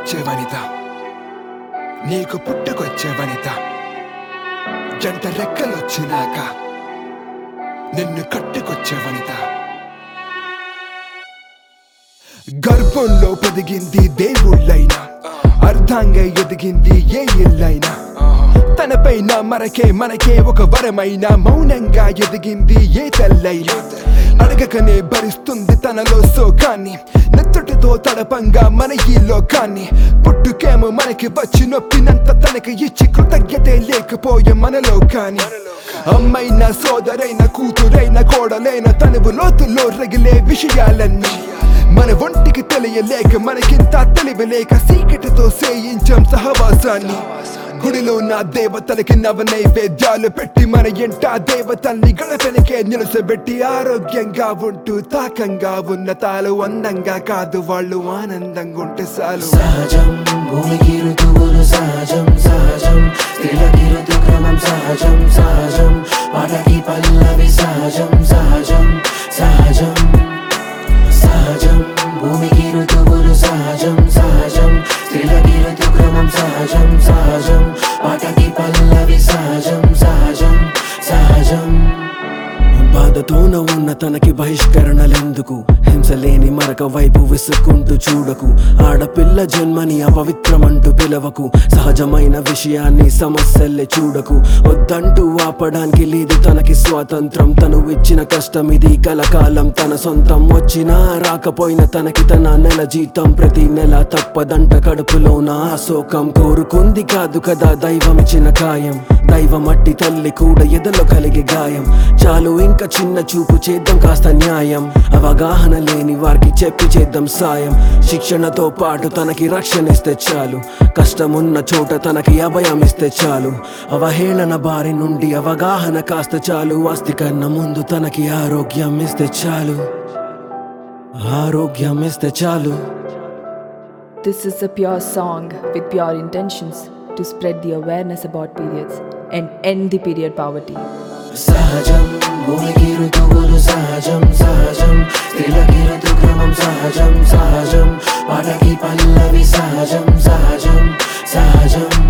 వచ్చే వనిత నీకు పుట్టుకొచ్చే వనిత జంట రెక్కలొచ్చినాక నిన్ను కట్టుకొచ్చే వనిత గర్భంలో పొదిగింది దేవుళ్ళైనా అర్థంగా ఎదిగింది ఏ ఇల్లైనా తనపైన మనకే మనకే ఒక వరమైన మౌనంగా ఎదిగింది ఏ తల్లైనా అడగకనే భరిస్తుంది తనలో సోకాన్ని నెత్తుటితో తడపంగా మన ఈ లోకాన్ని పుట్టుకేమో మనకి వచ్చి నొప్పినంత తనకి ఇచ్చి కృతజ్ఞతే లేకపోయే మనలో కాని అమ్మైన సోదరైన కూతురైన కోడలైన తనువు లోతుల్లో రగిలే విషయాలన్నీ మన ఒంటికి తెలియలేక మనకింత తెలివి లేక సీకటితో సేయించాం సహవాసాన్ని గుడిలో నా దేవతలకి నవ నైవేద్యాలు పెట్టి మన ఇంట దేవతల్ని గడపనికే నిలుసబెట్టి ఆరోగ్యంగా ఉంటూ తాకంగా ఉన్న తాలు అందంగా కాదు వాళ్ళు ఆనందంగా ఉంటే చాలు సహజం భూమికి ఋతువులు సహజం సహజం స్త్రీలకి ఋతుక్రమం సహజం సహజం పాటకి పల్లవి సహజం సహజం సహజం సహజం భూమికి ఋతువులు సహజం సహజం స్త్రీలకి ఋతుక్రమం సహజం సహజం పాటకి పల్లవి సహజం సహజం సహజం బాధతోన ఉన్న తనకి బహిష్కరణలెందుకు హింసలేని మరక వైపు విసుక్కుంటూ చూడకు ఆడపిల్ల జన్మని అపవిత్రమంటూ పిలవకు సహజమైన విషయాన్ని సమస్యల్లే చూడకు వద్దంటూ ఆపడానికి లేదు తనకి స్వాతంత్రం తను ఇచ్చిన కష్టం ఇది కలకాలం తన సొంతం వచ్చినా రాకపోయినా తనకి తన నెల జీతం ప్రతి నెల తప్పదంట కడుపులోన ఆ శోకం కోరుకుంది కాదు కదా దైవం ఇచ్చిన కాయం దైవమట్టి తల్లి కూడా ఎదలో కలిగే గాయం చాలు ఇంకా చిన్న చూపు చేద్దాం కాస్త న్యాయం అవగాహన లేని వారికి చెప్పి చేద్దాం సాయం శిక్షణతో పాటు తనకి రక్షణ ఇస్తే చాలు కష్టమున్న చోట తనకి అభయం ఇస్తే చాలు అవహేళన బారి నుండి అవగాహన కాస్త చాలు ఆస్తి కన్నా ముందు తనకి ఆరోగ్యం ఇస్తే చాలు ఆరోగ్యం ఇస్తే చాలు This is a pure song with pure intentions to spread the awareness about periods and end the period poverty. సహజం భూమికి ఋతువులు సహజం సహజం స్త్రీలకి ఋతుక్రమం సహజం సహజం పాటకి పల్లవి సహజం సహజం సహజం